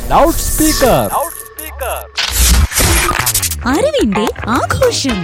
loud speaker അറിവിന്റെ ആഘോഷം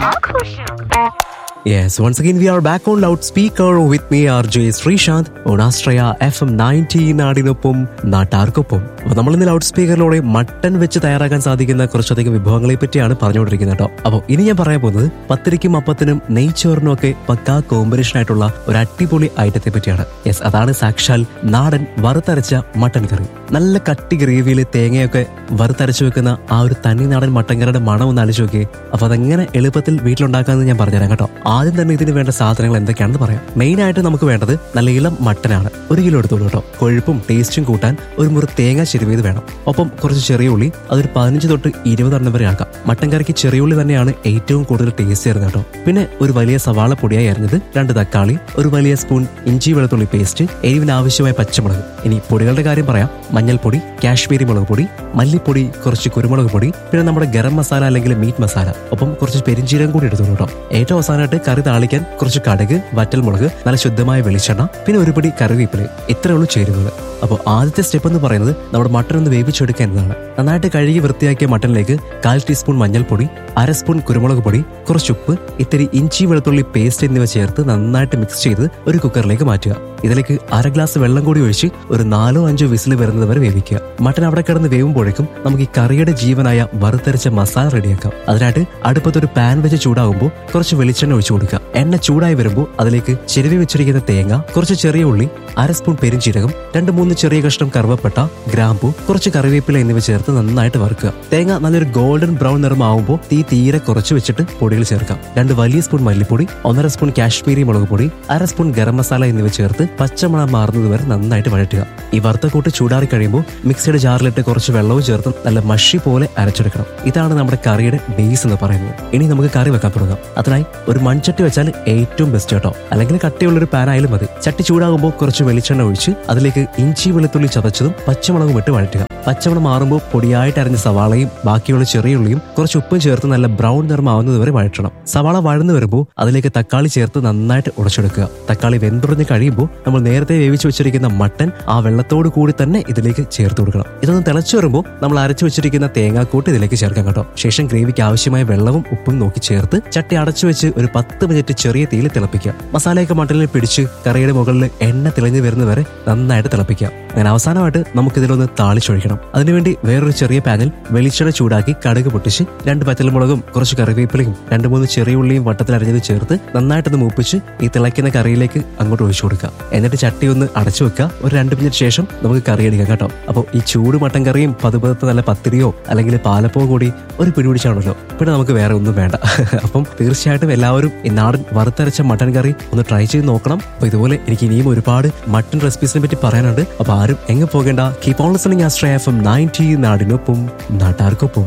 Yes, once again we are back on loudspeaker with me RJ Sreesanth on Astraya FM 90 നാടിനൊപ്പം നാട്ടാർക്കൊപ്പം അപ്പൊ നമ്മൾ ഇന്ന് ലൗഡ് സ്പീക്കറിലൂടെ മട്ടൻ വെച്ച് തയ്യാറാക്കാൻ സാധിക്കുന്ന കുറച്ചധികം വിഭവങ്ങളെ പറ്റിയാണ് പറഞ്ഞുകൊണ്ടിരിക്കുന്നത് കേട്ടോ അപ്പോൾ ഇനി ഞാൻ പറയാൻ പോകുന്നത് പത്തിരിക്കും അപ്പത്തിനും നെയ്ച്ചോറിനും ഒക്കെ പക്കാ കോമ്പിനേഷൻ ആയിട്ടുള്ള ഒരു അടിപൊളി ഐറ്റത്തെ പറ്റിയാണ് യെസ് അതാണ് സാക്ഷാൽ നാടൻ വറുത്തരച്ച മട്ടൻ കറി നല്ല കട്ടി ഗ്രേവിയിൽ തേങ്ങയൊക്കെ വറുത്തരച്ചു വെക്കുന്ന ആ ഒരു തനി നാടൻ മട്ടൻ കറിയുടെ മണം ഒന്ന് ആലോചിച്ച് നോക്കിയേ അപ്പൊ അതെങ്ങനെ എളുപ്പത്തിൽ വീട്ടിലുണ്ടാക്കാമെന്ന് ഞാൻ പറഞ്ഞുതരാം കേട്ടോ ആദ്യം തന്നെ ഇതിന് വേണ്ട സാധനങ്ങൾ എന്തൊക്കെയാണെന്ന് പറയാം മെയിൻ ആയിട്ട് നമുക്ക് വേണ്ടത് നല്ല ഇളം മട്ടനാണ് ഒരു കിലോ എടുത്തോളൂ കേട്ടോ കൊഴുപ്പും ടേസ്റ്റും കൂട്ടാൻ ഒരു മുറി തേങ്ങ ചെരുവിയത് വേണം ഒപ്പം കുറച്ച് ചെറിയ ഉള്ളി അതൊരു പതിനഞ്ച് തൊട്ട് ഇരുപത് എണ്ണം വരെ ആക്കാം മട്ടൻ കറിക്ക് ചെറിയ ഉള്ളി തന്നെയാണ് ഏറ്റവും കൂടുതൽ ടേസ്റ്റ് വരുന്നത് കേട്ടോ പിന്നെ ഒരു വലിയ സവാള പൊടിയായി അരിഞ്ഞത് രണ്ട് തക്കാളി ഒരു വലിയ സ്പൂൺ ഇഞ്ചി വെളുത്തുള്ളി പേസ്റ്റ് എരിവിന് ആവശ്യമായ പച്ചമുളക് ഇനി പൊടികളുടെ കാര്യം പറയാം മഞ്ഞൾപ്പൊടി കാശ്മീരി മുളക് പൊടി മല്ലിപ്പൊടി കുറച്ച് കുരുമുളക് പൊടി പിന്നെ നമ്മുടെ ഗരം മസാല അല്ലെങ്കിൽ മീറ്റ് മസാല ഒപ്പം കുറച്ച് പെരിഞ്ചീരകം കൂടി എടുത്തോളൂ കേട്ടോ ഏറ്റവും അവസാനമായിട്ട് കറി താളിക്കാൻ കുറച്ച് കടുക് വറ്റൽമുളക് നല്ല ശുദ്ധമായ വെളിച്ചെണ്ണ പിന്നെ ഒരു പിടി കറിവേപ്പില ഇത്രയേ ഉള്ളൂ ചേരുന്നത് അപ്പോൾ ആദ്യത്തെ സ്റ്റെപ്പ് എന്ന് പറയുന്നത് നമ്മുടെ മട്ടൺ ഒന്ന് വേവിച്ചെടുക്കുക എന്നതാണ് നന്നായിട്ട് കഴുകി വൃത്തിയാക്കിയ മട്ടണിലേക്ക് കാൽ ടീസ്പൂൺ മഞ്ഞൾപ്പൊടി അര സ്പൂൺ കുരുമുളക് പൊടി കുറച്ച് ഉപ്പ് ഇത്തിരി ഇഞ്ചി വെളുത്തുള്ളി പേസ്റ്റ് എന്നിവ ചേർത്ത് നന്നായിട്ട് മിക്സ് ചെയ്ത് ഒരു കുക്കറിലേക്ക് മാറ്റുക ഇതിലേക്ക് അര ഗ്ലാസ് വെള്ളം കൂടി ഒഴിച്ച് ഒരു നാലോ അഞ്ചോ വിസിൽ വരുന്നത് വരെ വേവിക്കുക മട്ടൻ അവിടെ കിടന്ന് വേവുമ്പോഴേക്കും നമുക്ക് ഈ കറിയുടെ ജീവനായ വറുത്തരച്ച മസാല റെഡിയാക്കാം അതിനായിട്ട് അടുപ്പത്തൊരു പാൻ വെച്ച് ചൂടാകുമ്പോൾ കുറച്ച് വെളിച്ചെണ്ണ ഒഴിച്ചു കൊടുക്കുക എണ്ണ ചൂടായി വരുമ്പോൾ അതിലേക്ക് ചെരുവി വെച്ചിരിക്കുന്ന തേങ്ങ കുറച്ച് ചെറിയ ഉള്ളി അര സ്പൂൺ പെരിഞ്ചീരകം രണ്ട് മൂന്ന് ചെറിയ കഷ്ണം കറുവപ്പട്ട ഗ്രാമ്പു കുറച്ച് കറിവേപ്പില എന്നിവ ചേർത്ത് നന്നായിട്ട് വറുക്കുക തേങ്ങ നല്ലൊരു ഗോൾഡൻ ബ്രൗൺ നിറമാവുമ്പോൾ തീ തീരെ കുറച്ച് വെച്ചിട്ട് പൊടികൾ ചേർക്കാം രണ്ട് വലിയ സ്പൂൺ മല്ലിപ്പൊടി ഒന്നര സ്പൂൺ കാശ്മീരി മുളക് പൊടി അര സ്പൂൺ ഗരം മസാല എന്നിവ ചേർത്ത് പച്ചമണം മാറുന്നത് വരെ നന്നായിട്ട് വഴറ്റുക ഈ വറുത്ത കൂട്ട് ചൂടാറി കഴിയുമ്പോൾ മിക്സിയുടെ ജാറിലിട്ട് കുറച്ച് വെള്ളവും ചേർത്ത് നല്ല മഷി പോലെ അരച്ചെടുക്കണം ഇതാണ് നമ്മുടെ കറിയുടെ ബേസ് എന്ന് പറയുന്നത് ഇനി നമുക്ക് കറി വെക്കാൻ തുടങ്ങാം അതിനായി ഒരു മൺചട്ടി വെച്ചാൽ ഏറ്റവും ബെസ്റ്റ് കേട്ടോ അല്ലെങ്കിൽ കട്ടിയുള്ള ഒരു പാൻ ആയാലും മതി ചട്ടി ചൂടാകുമ്പോൾ കുറച്ച് വെളിച്ചെണ്ണ ഒഴിച്ച് അതിലേക്ക് ഇഞ്ചി വെളുത്തുള്ളി ചതച്ചതും പച്ചമുളകും ഇട്ട് വഴറ്റുക പച്ചമണം മാറുമ്പോൾ പൊടിയായിട്ട് അരിഞ്ഞ സവാളയും ബാക്കിയുള്ള ചെറിയ ഉള്ളിയും കുറച്ച് ഉപ്പും ചേർത്ത് നല്ല ബ്രൗൺ നിറമാവുന്നത് വരെ വഴറ്റണം സവാള വഴന്നു വരുമ്പോൾ അതിലേക്ക് തക്കാളി ചേർത്ത് നന്നായിട്ട് ഉടച്ചെടുക്കുക തക്കാളി വെന്തുറഞ്ഞ് കഴിയുമ്പോൾ നമ്മൾ നേരത്തെ വേവിച്ചു വെച്ചിരിക്കുന്ന മട്ടൻ ആ വെള്ളത്തോട് കൂടി തന്നെ ഇതിലേക്ക് ചേർത്ത് കൊടുക്കണം ഇതൊന്ന് തിളച്ചു വരുമ്പോൾ നമ്മൾ അരച്ചു വെച്ചിരിക്കുന്ന തേങ്ങാക്കൂട്ട് ഇതിലേക്ക് ചേർക്കാം കേട്ടോ ശേഷം ഗ്രേവിക്ക് ആവശ്യമായ വെള്ളവും ഉപ്പും നോക്കി ചേർത്ത് ചട്ടി അടച്ചു വെച്ച് ഒരു പത്ത് മിനിറ്റ് ചെറിയ തീയിൽ തിളപ്പിക്കുക മസാലയൊക്കെ മട്ടനിൽ പിടിച്ച് കറിയുടെ മുകളിൽ എണ്ണ തെളിഞ്ഞു വരുന്നവരെ നന്നായിട്ട് തിളപ്പിക്കാം അങ്ങനെ അവസാനമായിട്ട് നമുക്ക് ഇതിലൊന്ന് താളിച്ചൊഴിക്കണം അതിനുവേണ്ടി വേറൊരു ചെറിയ പാനിൽ വെളിച്ചെണ്ണ ചൂടാക്കി കടുക് പൊട്ടിച്ച് രണ്ട് പച്ചമുളകും കുറച്ച് കറിവേപ്പിലയും രണ്ട് മൂന്ന് ചെറിയ ഉള്ളിയും വട്ടത്തിൽ അരിഞ്ഞത് ചേർത്ത് നന്നായിട്ടൊന്ന് മൂപ്പിച്ച് ഈ തിളയ്ക്കുന്ന കറിയിലേക്ക് അങ്ങോട്ട് ഒഴിച്ചു കൊടുക്കുക എന്നിട്ട് ചട്ടി ഒന്ന് അടച്ചു വെക്കുക ഒരു രണ്ട് മിനിറ്റ് ശേഷം നമുക്ക് കറി എടുക്കാം കേട്ടോ അപ്പോൾ ഈ ചൂട് മട്ടൻ കറിയും പതുപതുത്ത നല്ല പത്തിരിയോ അല്ലെങ്കിൽ പാലപ്പോ കൂടി ഒരു പിടിപിടിച്ചാണല്ലോ പിന്നെ നമുക്ക് വേറെ ഒന്നും വേണ്ട അപ്പം തീർച്ചയായിട്ടും എല്ലാവരും ഈ നാടൻ വറുത്തരച്ച മട്ടൻ കറി ഒന്ന് ട്രൈ ചെയ്ത് നോക്കണം അപ്പൊ ഇതുപോലെ എനിക്ക് ഇനിയും ഒരുപാട് മട്ടൻ റെസിപ്പീസിനെ പറ്റി പറയാനുണ്ട് അപ്പൊ ആരും എങ്ങ് പോകേണ്ട കീപ് ഓൺ ലിസണിംഗ് ആസ്ട്രയ എഫ് എം നയൻറ്റി നാടിനൊപ്പം നാട്ടാർക്കൊപ്പം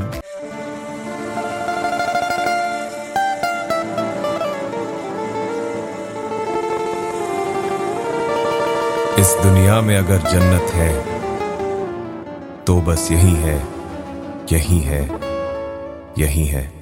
इस दुनिया में अगर जन्नत है तो बस यही है यही है यही है